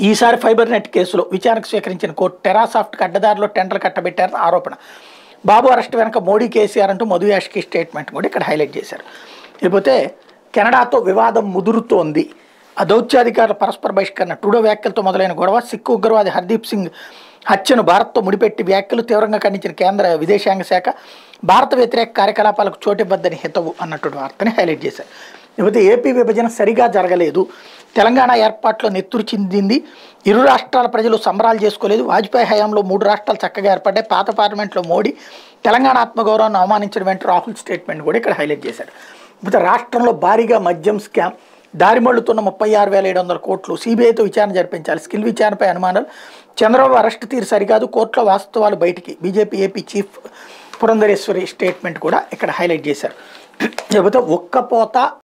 ఈసారి fibre net కేసులో విచారణకు స్వీకరించిన కోర్టు టెరాసాఫ్ట్కి అడ్డదారిలో టెండర్ కట్టబెట్టారని ఆరోపణ బాబు అరెస్ట్ వెనక మోడీ కేసీఆర్ అంటూ మధు యాష్కి స్టేట్మెంట్ కూడా ఇక్కడ హైలైట్ చేశారు లేకపోతే కెనడాతో వివాదం ముదురుతోంది ఆ దౌత్యాధికారుల పరస్పర బహిష్కరణ టూడో వ్యాఖ్యలతో మొదలైన గొడవ సిక్కు ఉగ్రవాది హర్దీప్ సింగ్ హత్యను భారత్తో ముడిపెట్టి వ్యాఖ్యలు తీవ్రంగా ఖండించిన కేంద్ర విదేశాంగ శాఖ భారత వ్యతిరేక కార్యకలాపాలకు చోటివ్వద్దని హితవు అన్నటువంటి వార్తని హైలైట్ చేశారు లేకపోతే ఏపీ విభజన సరిగా జరగలేదు తెలంగాణ ఏర్పాట్లో నెత్తురు చిందింది ఇరు రాష్ట్రాల ప్రజలు సంబరాలు చేసుకోలేదు వాజ్పేయి హయాంలో మూడు రాష్ట్రాలు చక్కగా ఏర్పడ్డాయి పాత పార్లమెంట్లో మోడీ తెలంగాణ ఆత్మగౌరవాన్ని అవమానించడం వెంట రాహుల్ స్టేట్మెంట్ కూడా ఇక్కడ హైలైట్ చేశారు లేకపోతే రాష్ట్రంలో భారీగా మద్యం స్కామ్ దారిమళ్లుతున్న ముప్పై ఆరు వేల ఏడు వందల కోట్లు సిబిఐతో విచారణ జరిపించాలి స్కిల్ విచారణపై అనుమానాలు చంద్రబాబు అరెస్ట్ తీరు సరికాదు కోర్టులో వాస్తవాలు బయటికి BJP AP chief Purandeswari statement కూడా ఇక్కడ హైలైట్ చేశారు లేకపోతే ఒక్కపోత